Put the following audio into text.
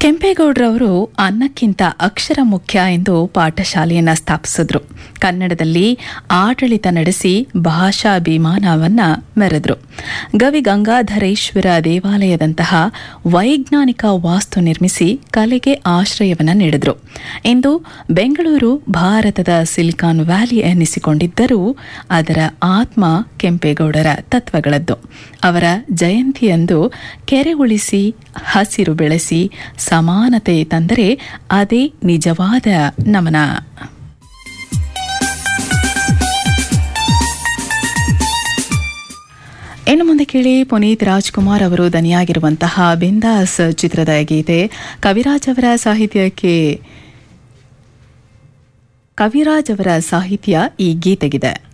ಕೆಂಪೇಗೌಡರವರು ಅನ್ನಕ್ಕಿಂತ ಅಕ್ಷರ ಮುಖ್ಯ ಎಂದು ಪಾಠಶಾಲೆಯನ್ನ ಸ್ಥಾಪಿಸಿದ್ರು ಕನ್ನಡದಲ್ಲಿ ಆಡಳಿತ ನಡೆಸಿ ಭಾಷಾಭಿಮಾನವನ್ನ ಮೆರೆದ್ರು ಗವಿ ಗಂಗಾಧರೇಶ್ವರ ದೇವಾಲಯದಂತಹ ವೈಜ್ಞಾನಿಕ ವಾಸ್ತು ನಿರ್ಮಿಸಿ ಕಲೆಗೆ ಆಶ್ರಯವನ್ನ ನೀಡಿದ್ರು ಇಂದು ಬೆಂಗಳೂರು ಭಾರತದ ಸಿಲಿಕಾನ್ ವ್ಯಾಲಿ ಎನ್ನಿಸಿಕೊಂಡಿದ್ದರೂ ಅದರ ಆತ್ಮ ಕೆಂಪೇಗೌಡರ ತತ್ವಗಳದ್ದು ಅವರ ಜಯಂತಿಯಂದು ಕೆರೆ ಉಳಿಸಿ ಹಸಿರು ಬೆಳೆಸಿ ಸಮಾನತೆ ತಂದರೆ ಅದೇ ನಿಜವಾದ ನಮನ ಇನ್ನು ಮುಂದೆ ಕೇಳಿ ಪುನೀತ್ ರಾಜ್ಕುಮಾರ್ ಅವರು ದನಿಯಾಗಿರುವಂತಹ ಬಿಂದಾಸ್ ಚಿತ್ರದ ಗೀತೆ ಕವಿರಾಜ್ ಅವರ ಸಾಹಿತ್ಯಕ್ಕೆ ಕವಿರಾಜ್ ಅವರ ಸಾಹಿತ್ಯ ಈ ಗೀತೆಗಿದೆ